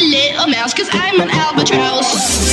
little mouse, cause I'm an albatross.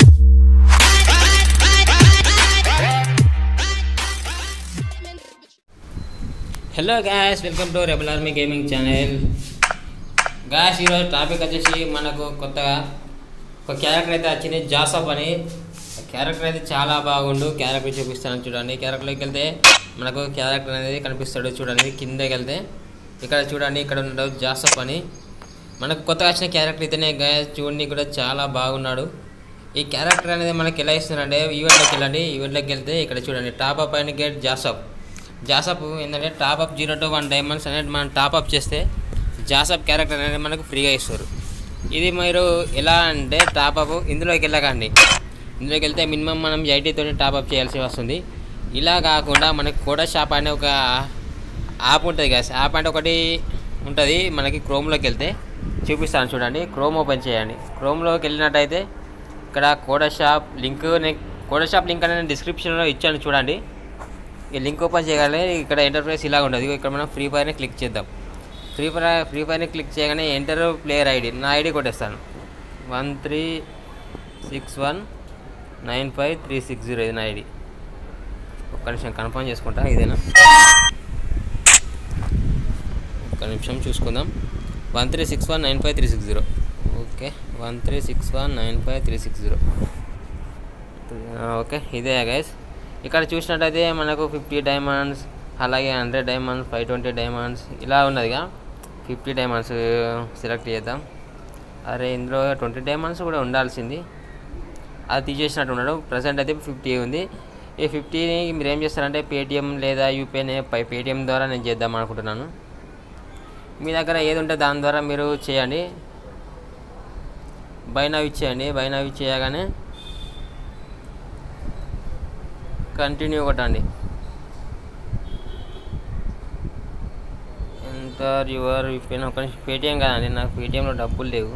Hello guys welcome to rebel army gaming channel guys ఈరోజు topic వచ్చేసి మనకు కొత్తగా ఒక character అయితే వచ్చింది జాసప్ అని క్యారెక్టర్ అయితే చాలా బాగుండు క్యారెక్టర్ చూపిస్తాను చూడండి క్యారెక్టర్లోకి వెళ్తే మనకు క్యారెక్టర్ అనేది కనిపిస్తాడు చూడండి కిందకి వెళ్తే ఇక్కడ చూడండి ఇక్కడ ఉన్నాడు జాసప్ అని మనకు కొత్తగా వచ్చిన క్యారెక్టర్ అయితేనే గ్యాస్ చూడండి కూడా చాలా బాగున్నాడు ఈ క్యారెక్టర్ అనేది మనకి ఎలా ఇస్తున్నారంటే ఈవెంట్లోకి వెళ్ళండి ఈవెంట్లోకి వెళ్తే ఇక్కడ చూడండి టాప్ అప్ అయిన గేట్ జాసప్ జాసప్ ఏంటంటే top up zero to one diamonds అనేది మనం టాప్ అప్ చేస్తే జాసప్ క్యారెక్టర్ అనేది మనకు ఫ్రీగా ఇస్తారు ఇది మీరు ఎలా అంటే టాప్ అప్ ఇందులోకి వెళ్ళకండి ఇందులోకి వెళ్తే మినిమం మనం ఐటీతో టాప్ అప్ చేయాల్సి వస్తుంది ఇలా కాకుండా మనకి కోడా షాప్ అనే ఒక యాప్ ఉంటుంది కదా యాప్ అంటే ఒకటి ఉంటుంది మనకి క్రోమ్లోకి వెళ్తే చూపిస్తాను చూడండి క్రోమ్ ఓపెన్ చేయండి క్రోమ్లోకి వెళ్ళినట్టయితే ఇక్కడ కోడా షాప్ లింక్ నేను కోడా షాప్ లింక్ అనేది నేను డిస్క్రిప్షన్లో ఇచ్చాను చూడండి ఈ లింక్ ఓపెన్ చేయగానే ఇక్కడ ఎంటర్ప్రైస్ ఇలా ఉంటుంది ఇక్కడ మనం ఫ్రీ ఫైర్ని క్లిక్ చేద్దాం ఫ్రీ ఫైర్ ఫ్రీ ఫైర్ని క్లిక్ చేయగానే ఎంటర్ ప్లేయర్ ఐడి నా ఐడి కొట్టేస్తాను one three six one nine five three six zero ఇది నా ఐడి ఒక్క నిమిషం కన్ఫర్మ్ చేసుకుంటా ఇదేనా ఒక్క నిమిషం చూసుకుందాం one three six one nine five three six zero okay one three six one nine five three six zero okay ఇదే గైస్ ఇక్కడ చూసినట్టయితే మనకు ఫిఫ్టీ డైమండ్స్ అలాగే hundred diamonds five twenty diamonds ఇలా ఉన్నదిగా ఫిఫ్టీ డైమండ్స్ సెలెక్ట్ చేద్దాం అరే ఇందులో ట్వంటీ డైమండ్స్ కూడా ఉండాల్సింది అది తీసేసినట్టు ఉన్నాడు ప్రజెంట్ అయితే ఫిఫ్టీ ఉంది ఈ ఫిఫ్టీని మీరు ఏం చేస్తారంటే పేటిఎం లేదా యూపీఐ పై పేటిఎం ద్వారా నేను చేద్దాం అనుకుంటున్నాను మీ దగ్గర ఏది ఉంటే దాని ద్వారా మీరు చేయండి బై నవ్ ఇచ్చేయండి బై నవ్ ఇచ్చేయగానే కంటిన్యూ కొట్టండి ఎంటర్ యువర్ యూపీఐ ఒక పేటిఎం కాదండి నాకు పేటిఎంలో డబ్బులు లేవు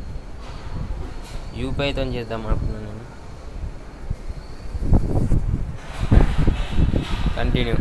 యూపీఐతో చేద్దాం అనుకున్నాను నేను కంటిన్యూ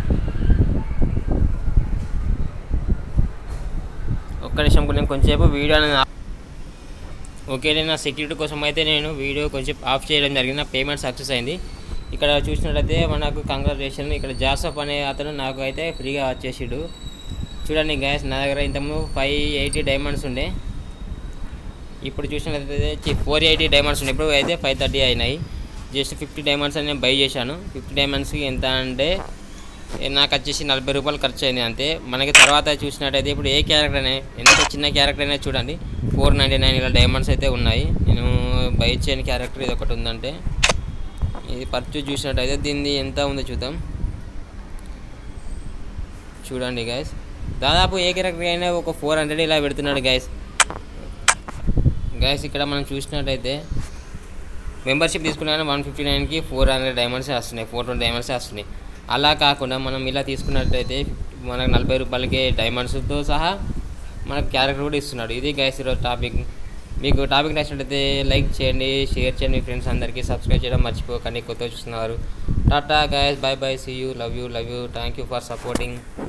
ఒక్క నిమిషం నేను కొంచెంసేపు వీడియో అనేది ఆఫ్- ఓకే నేను నా సెక్యూరిటీ కోసం అయితే నేను వీడియో కొంచెం ఆఫ్ చేయడం జరిగింది నా పేమెంట్ సక్సెస్ అయింది ఇక్కడ చూసినట్లయితే మనకు కంగ్రాచులేషన్ ఇక్కడ జాసఫ్ అనే అతను నాకు అయితే ఫ్రీగా వచ్చేసాడు చూడండి గ్యాస్ నా దగ్గర ఇంతకుముందు ఫైవ్ ఎయిటీ డైమండ్స్ ఉండే ఇప్పుడు చూసినట్లయితే ఫోర్ ఎయిటీ డైమండ్స్ ఉన్నాయి ఇప్పుడు అయితే ఫైవ్ థర్టీ అయినాయి జస్ట్ ఫిఫ్టీ డైమండ్స్ అని నేను బై చేశాను ఫిఫ్టీ డైమండ్స్కి ఎంత అంటే ఏ నాకు వచ్చేసి నలభై రూపాయలు ఖర్చు అయింది అంతే మనకి తర్వాత చూసినట్టయితే ఇప్పుడు ఏ క్యారెక్టర్ అయినా ఎంత చిన్న క్యారెక్టర్ అయినా చూడండి ఫోర్ నైంటీ నైన్ ఇలా డైమండ్స్ అయితే ఉన్నాయి నేను బై చేయని క్యారెక్టర్ ఇది ఒకటి ఉందంటే ఇది పర్చేజ్ చూసినట్టయితే దీన్ని ఎంత ఉందో చూద్దాం చూడండి గైస్ దాదాపు ఏ క్యారెక్టర్ అయినా ఒక ఫోర్ హండ్రెడ్ ఇలా పెడుతున్నాడు గైస్ గైస్ ఇక్కడ మనం చూసినట్టయితే మెంబర్షిప్ తీసుకున్నాను వన్ ఫిఫ్టీ నైన్కి ఫోర్ హండ్రెడ్ డైమండ్స్ వస్తున్నాయి ఫోర్ ట్వంటీ డైమండ్స్ వస్తున్నాయి అలా కాకుండా మనం ఇలా తీసుకున్నట్టయితే మనకు నలభై రూపాయలకి డైమండ్స్తో సహా మనకు క్యారెక్టర్ కూడా ఇస్తున్నాడు ఇది గైస్ ఈరోజు టాపిక్ మీకు టాపిక్ నచ్చినట్టయితే లైక్ చేయండి షేర్ చేయండి మీ ఫ్రెండ్స్ అందరికీ సబ్స్క్రైబ్ చేయడం మర్చిపోకండి కొత్త చూస్తున్నారు టాటా guys bye bye see you love you love you thank you for supporting